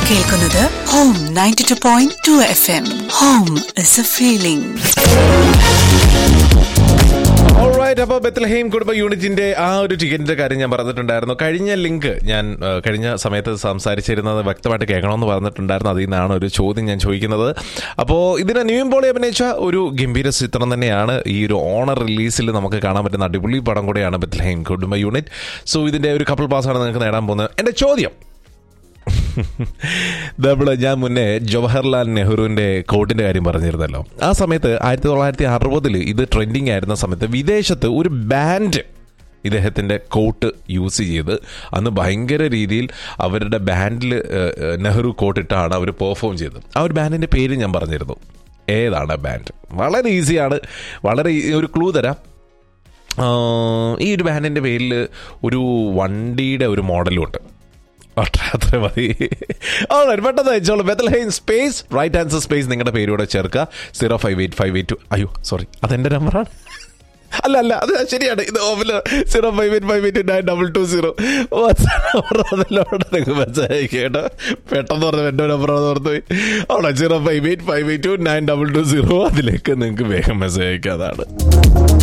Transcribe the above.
കേൾക്കുന്നത് home ninety two point two F M home is a feeling alright അപ്പോൾ ബെത്ലഹേം കുടുംബ യൂണിറ്റിന്റെ ആ ഒരു ടിക്കറ്റിന്റെ കാര്യം ഞാൻ പറഞ്ഞിട്ടുണ്ടായിരുന്നു കഴിഞ്ഞ ലിങ്ക് ഞാൻ ആ, കഴിഞ്ഞ സമയത്ത് സംസാരിച്ചിരുന്നത് വ്യക്തമായിട്ട് കേൾക്കണമെന്ന് പറഞ്ഞിട്ടുണ്ടായിരുന്നു അതിൽ നിന്നാണ് ഒരു ചോദ്യം ഞാൻ ചോദിക്കുന്നത് അപ്പോൾ ഇതിന് നിവിൻ പോളി അഭിനയിച്ച ഒരു ഗംഭീര ചിത്രം തന്നെയാണ് ഈ ഒരു ഓണർ റിലീസിൽ നമുക്ക് കാണാൻ പറ്റുന്ന അടിപൊളി പടം കൂടെയാണ് ബെത്ലഹേം കുടുംബ യൂണിറ്റ് സോ ഇതിന്റെ ഒരു കപ്പിൾ പാസ്സാണ് നിങ്ങൾക്ക് നേടാൻ പോകുന്നത് എന്റെ ചോദ്യം നമ്മള് ഞാൻ മുന്നേ ജവഹർലാൽ നെഹ്റുവിന്റെ കോട്ടിന്റെ കാര്യം പറഞ്ഞിരുന്നല്ലോ ആ സമയത്ത് ആയിരത്തി തൊള്ളായിരത്തി അറുപതിൽ ഇത് ട്രെൻഡിങ് ആയിരുന്ന സമയത്ത് വിദേശത്ത് ഒരു ബാൻഡ് ഇദ്ദേഹത്തിന്റെ കോട്ട് യൂസ് ചെയ്ത് അന്ന് ഭയങ്കര രീതിയിൽ അവരുടെ ബാൻഡിൽ നെഹ്റു കോട്ടിട്ടാണ് അവർ പെർഫോം ചെയ്തത് ആ ഒരു ബാൻഡിന്റെ പേര് ഞാൻ പറഞ്ഞിരുന്നു ഏതാണ് ബാൻഡ് വളരെ ഈസിയാണ് വളരെ ഈ- ഒരു ക്ലൂ തരാം ആ, ഈ ഒരു ബാൻഡിന്റെ പേരിൽ ഒരു വണ്ടിയുടെ ഒരു മോഡലും ഉണ്ട് അത്ര അത്ര മതി Alright, പെട്ടെന്ന് അയച്ചോളൂ Bethlehem space right answer space നിങ്ങളുടെ പേരൂടെ ചേർക്കുക zero five eight five eight two അയ്യോ സോറി അതെന്റെ നമ്പറാണ് അല്ല അല്ല അത് ശരിയാണ് ഇത് ഓഫില് zero five eight five eight nine double two zero number അതിലോട്ട് നിങ്ങൾക്ക് മെസ്സേജ് അയക്കേണ്ട പെട്ടെന്ന് പറഞ്ഞ എൻ്റെ നമ്പറാണെന്ന് ഓർത്ത് പോയി അവിടെ zero five eight five eight two nine double two zero അതിലേക്ക് നിങ്ങൾക്ക് വേഗം മെസ്സേജ് അയക്കാതാണ്